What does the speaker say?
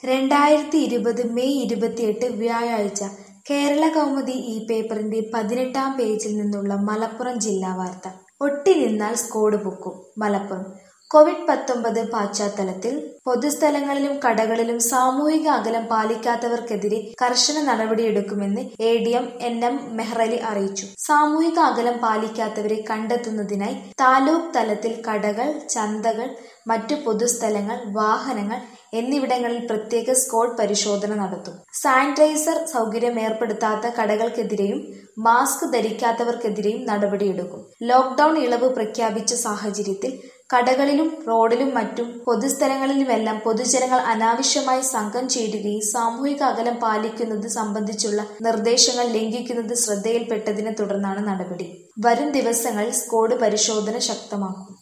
രണ്ടായിരത്തി ഇരുപത് മെയ് ഇരുപത്തിയെട്ട് വ്യാഴാഴ്ച കേരള കൗമുദി ഈ പേപ്പറിന്റെ പതിനെട്ടാം പേജിൽ നിന്നുള്ള മലപ്പുറം ജില്ലാ വാർത്ത ഒട്ടി നിന്നാൽ സ്കോഡ് പൊക്കും മലപ്പുറം കോവിഡ് പത്തൊമ്പത് പശ്ചാത്തലത്തിൽ പൊതുസ്ഥലങ്ങളിലും കടകളിലും സാമൂഹിക അകലം പാലിക്കാത്തവർക്കെതിരെ കർശന നടപടിയെടുക്കുമെന്ന് A D M N M Mehrali അറിയിച്ചു സാമൂഹിക അകലം പാലിക്കാത്തവരെ കണ്ടെത്തുന്നതിനായി താലൂക്ക് തലത്തിൽ കടകൾ ചന്തകൾ മറ്റു പൊതുസ്ഥലങ്ങൾ വാഹനങ്ങൾ എന്നിവിടങ്ങളിൽ പ്രത്യേക സ്ക്വാഡ് പരിശോധന നടത്തും സാനിറ്റൈസർ സൗകര്യം ഏർപ്പെടുത്താത്ത കടകൾക്കെതിരെയും മാസ്ക് ധരിക്കാത്തവർക്കെതിരെയും നടപടിയെടുക്കും ലോക്ഡൌൺ ഇളവ് പ്രഖ്യാപിച്ച സാഹചര്യത്തിൽ കടകളിലും റോഡിലും മറ്റും പൊതുസ്ഥലങ്ങളിലുമെല്ലാം പൊതുജനങ്ങൾ അനാവശ്യമായി സംഘം ചേരുകയും സാമൂഹിക അകലം പാലിക്കുന്നത് സംബന്ധിച്ചുള്ള നിർദ്ദേശങ്ങൾ ലംഘിക്കുന്നത് ശ്രദ്ധയിൽപ്പെട്ടതിനെ തുടർന്നാണ് നടപടി വരും ദിവസങ്ങളിൽ സ്ക്വാഡ് പരിശോധന ശക്തമാക്കും